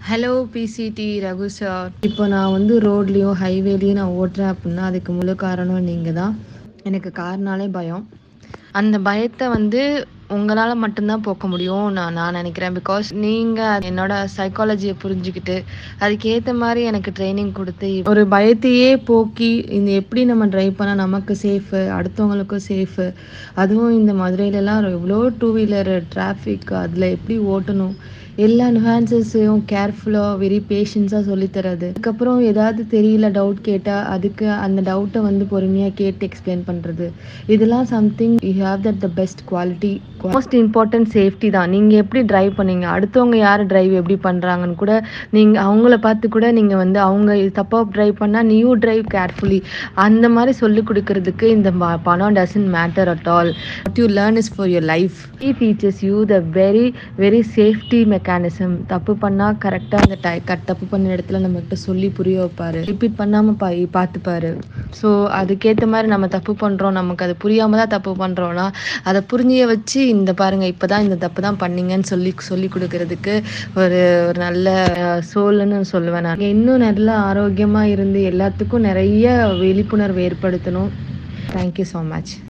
hello PCT Raghu sir இப்போ நான் வந்து ரோட்லேயும் ஹைவேலையும் நான் ஓட்டுறேன் அப்படின்னா அதுக்கு முழு காரணம் நீங்கள் தான் எனக்கு கார்னாலே பயம் அந்த பயத்தை வந்து உங்களால் மட்டும்தான் போக்க முடியும் நான் நான் நினைக்கிறேன் பிகாஸ் நீங்கள் என்னோட சைக்காலஜியை புரிஞ்சுக்கிட்டு அதுக்கேற்ற மாதிரி எனக்கு ட்ரைனிங் கொடுத்து ஒரு பயத்தையே போக்கி இந்த எப்படி நம்ம ட்ரைவ் பண்ணால் நமக்கு சேஃபு அடுத்தவங்களுக்கும் சேஃபு அதுவும் இந்த மதுரையிலலாம் எவ்வளோ டூ வீலர் டிராஃபிக் அதில் எப்படி ஓட்டணும் எல்லா நுவான்சஸையும் கேர்ஃபுல்லாக வெரி பேஷன்ஸாக சொல்லித்தரது அதுக்கப்புறம் ஏதாவது தெரியல டவுட் கேட்டால் அதுக்கு அந்த டவுட்டை வந்து பொறுமையாக கேட்டு எக்ஸ்பிளைன் பண்ணுறது இதெல்லாம் something you have that the best quality most important safety தான் நீங்கள் எப்படி டிரைவ் பண்ணீங்க அடுத்தவங்க யார் டிரைவ் எப்படி பண்ணுறாங்கன்னு கூட நீங்கள் அவங்கள பார்த்து கூட நீங்கள் வந்து அவங்க தப்பாக டிரைவ் பண்ணால் நீயும் டிரைவ் கேர்ஃபுல்லி அந்த மாதிரி சொல்லி கொடுக்கறதுக்கு இந்த ப- பணம் doesn't matter at all what you learn is for your life he teachers you the very very safety mechanism தப்பு பண்ணால் கரெக்டாக அந்த டை கட் தப்பு பண்ண இடத்துல நம்மகிட்ட சொல்லி புரிய வைப்பாரு ரிப்பீட் பண்ணாமல் பா பார்த்துப்பாரு ஸோ அதுக்கேற்ற மாதிரி நம்ம தப்பு பண்ணுறோம் நமக்கு அது புரியாமல் தான் தப்பு பண்ணுறோன்னா அதை புரிஞ்சிய வச்சு இந்த பாருங்க இப்போ தான் இந்த தப்பு தான் பண்ணீங்கன்னு சொல்லி சொல்லி கொடுக்கறதுக்கு ஒரு ஒரு நல்ல சோல்னு சொல்லுவேன் நான் இன்னும் நல்லா ஆரோக்கியமாக இருந்து எல்லாத்துக்கும் நிறைய விழிப்புணர்வு ஏற்படுத்தணும் தேங்க்யூ ஸோ மச்